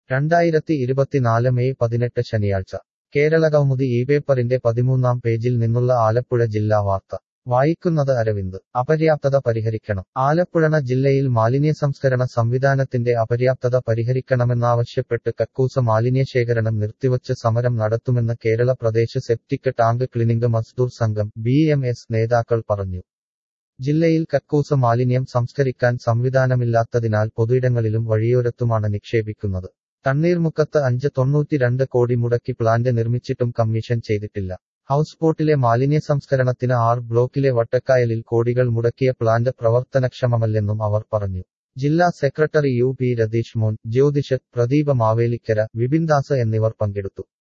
രണ്ടായിരത്തി ഇരുപത്തിനാല് മെയ് പതിനെട്ട് ശനിയാഴ്ച കേരള കൗമുദി ഈ പേപ്പറിന്റെ പതിമൂന്നാം പേജിൽ നിന്നുള്ള ആലപ്പുഴ ജില്ലാ വാർത്ത വായിക്കുന്നത് അരവിന്ദ് അപര്യാപ്തത പരിഹരിക്കണം ആലപ്പുഴ ജില്ലയിൽ മാലിന്യസംസ്കരണ സംവിധാനത്തിന്റെ അപര്യാപ്തത പരിഹരിക്കണമെന്നാവശ്യപ്പെട്ട് കക്കൂസ മാലിന്യശേഖരണം നിർത്തിവച്ച് സമരം നടത്തുമെന്ന് Kerala Pradesh septic tank cleaning Mazdoor Sangham B M S നേതാക്കൾ പറഞ്ഞു ജില്ലയിൽ കക്കൂസ മാലിന്യം സംസ്കരിക്കാൻ സംവിധാനമില്ലാത്തതിനാൽ പൊതുയിടങ്ങളിലും വഴിയോരത്തുമാണ് നിക്ഷേപിക്കുന്നത് തണ്ണീർമുക്കത്ത് അഞ്ച് തൊണ്ണൂറ്റിരണ്ട് കോടി മുടക്കി പ്ലാന്റ് നിർമ്മിച്ചിട്ടും കമ്മീഷൻ ചെയ്തിട്ടില്ല ഹൗസ് ബോട്ടിലെ മാലിന്യ സംസ്കരണത്തിന് ആർ ബ്ലോക്കിലെ വട്ടക്കായലിൽ കോടികൾ മുടക്കിയ പ്ലാന്റ് പ്രവർത്തനക്ഷമമല്ലെന്നും അവർ പറഞ്ഞു ജില്ലാ സെക്രട്ടറി യു പി രതീഷ് മോൻ ജ്യോതിഷ് പ്രദീപ മാവേലിക്കര വിപിൻദാസ് എന്നിവർ പങ്കെടുത്തു